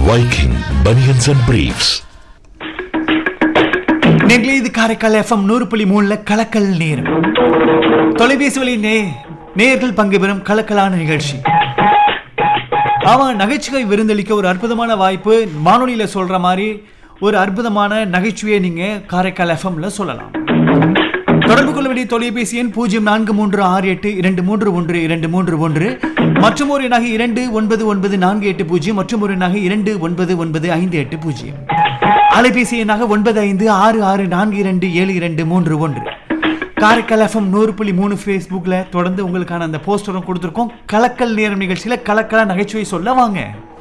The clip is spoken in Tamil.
Viking Bunions and Briefs. நேர்களே இது காரைக்கால் எஃப்எம் நூறு புள்ளி மூணுல கலக்கல் நேரம் தொலைபேசி வழி நே நேயர்கள் பங்கு பெறும் கலக்கலான நிகழ்ச்சி ஆமா நகைச்சுவை விருந்தளிக்க ஒரு அற்புதமான வாய்ப்பு வானொலியில சொல்ற மாதிரி ஒரு அற்புதமான நகைச்சுவையை நீங்க காரைக்கால் எஃப்எம்ல சொல்லலாம் தொடர்பு கொள்ள வேண்டிய தொலைபேசி எண் பூஜ்ஜியம் நான்கு மூன்று ஆறு எட்டு இரண்டு மூன்று ஒன்று இரண்டு மூன்று ஒன்று மற்றும் ஒரு நகை இரண்டு ஒன்பது ஒன்பது நான்கு எட்டு பூஜ்ஜியம் மற்றும் ஒரு நகை இரண்டு ஒன்பது ஒன்பது ஐந்து எட்டு பூஜ்ஜியம் அலைபேசி எண்ணாக ஒன்பது ஐந்து ஆறு ஆறு நான்கு இரண்டு ஏழு இரண்டு மூன்று ஒன்று காரைக்கால் எஃப்எம் நூறு புள்ளி மூணு ஃபேஸ்புக்கில் தொடர்ந்து உங்களுக்கான அந்த போஸ்டரும் கொடுத்துருக்கோம் கலக்கல் நேரம் நிகழ்ச்சியில் கலக்கலா நகைச்சுவை சொல்ல வாங்க